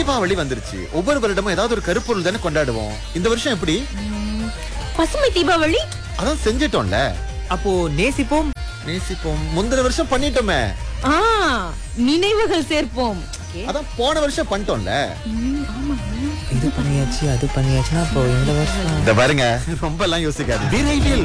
தீபாவளி வந்துருச்சு ஒவ்வொரு வருடமும் ஏதாவது ஒரு கருப்பொருள் தானே கொண்டாடுவோம் இந்த வருஷம் எப்படி ம், பசுமை தீபாவளி அதான் செஞ்சிட்டோம்ல அப்போ நேசிப்போம் நேசிப்போம் முந்தின வருஷம் பண்ணிட்டோமே ஆ நினைவுகள் சேர்ப்போம் Okay. அதான் போன வருஷம் பண்ணிட்டோம்ல ம், ஆமா இது பண்ணியாச்சு அது பண்ணியாச்சுன்னா அப்போ இந்த வருஷம் இந்த பாருங்க ரொம்ப எல்லாம் யோசிக்காது விரைவில்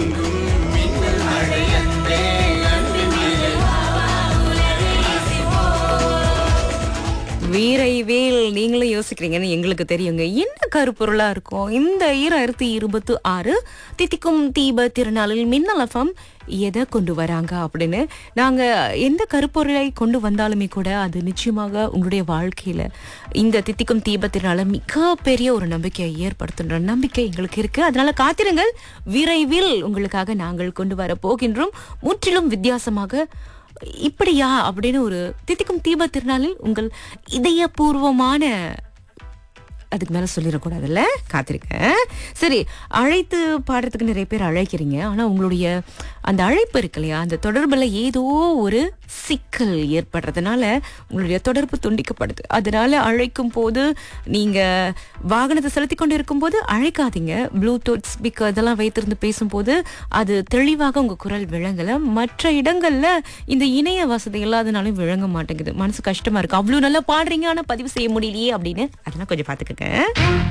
வீரைவேல் நீங்களும் யோசிக்கிறீங்கன்னு எங்களுக்கு தெரியுங்க என்ன கருப்பொருளா இருக்கும் இந்த ஈராயிரத்தி இருபத்தி ஆறு தித்திக்கும் தீப திருநாளில் மின்னலஃபம் எதை கொண்டு வராங்க அப்படின்னு நாங்க எந்த கருப்பொருளை கொண்டு வந்தாலுமே கூட அது நிச்சயமாக உங்களுடைய வாழ்க்கையில இந்த தித்திக்கும் தீப திருநாள மிகப்பெரிய ஒரு நம்பிக்கையை ஏற்படுத்துன்ற நம்பிக்கை எங்களுக்கு இருக்கு அதனால காத்திருங்கள் விரைவில் உங்களுக்காக நாங்கள் கொண்டு வர போகின்றோம் முற்றிலும் வித்தியாசமாக இப்படியா அப்படின்னு ஒரு தித்திக்கும் தீப திருநாளில் உங்கள் இதயபூர்வமான அதுக்கு மேல சொல்லிடக்கூடாதுல்ல காத்திருக்கேன் சரி அழைத்து பாடுறதுக்கு நிறைய பேர் அழைக்கிறீங்க ஆனா உங்களுடைய அந்த அழைப்பு இருக்கு இல்லையா அந்த தொடர்புல ஏதோ ஒரு சிக்கல் ஏற்படுறதுனால உங்களுடைய தொடர்பு துண்டிக்கப்படுது அதனால அழைக்கும் போது நீங்க வாகனத்தை செலுத்தி கொண்டு இருக்கும்போது அழைக்காதீங்க ப்ளூடூத் ஸ்பீக்கர் இதெல்லாம் வைத்திருந்து பேசும்போது அது தெளிவாக உங்க குரல் விளங்கல மற்ற இடங்கள்ல இந்த இணைய வசதி இல்லாதனாலும் விளங்க மாட்டேங்குது மனசு கஷ்டமா இருக்கு அவ்வளவு நல்லா பாடுறீங்க ஆனா பதிவு செய்ய முடியலையே அப்படின்னு அதெல்லாம் கொஞ்சம் பாத்துக்கங்க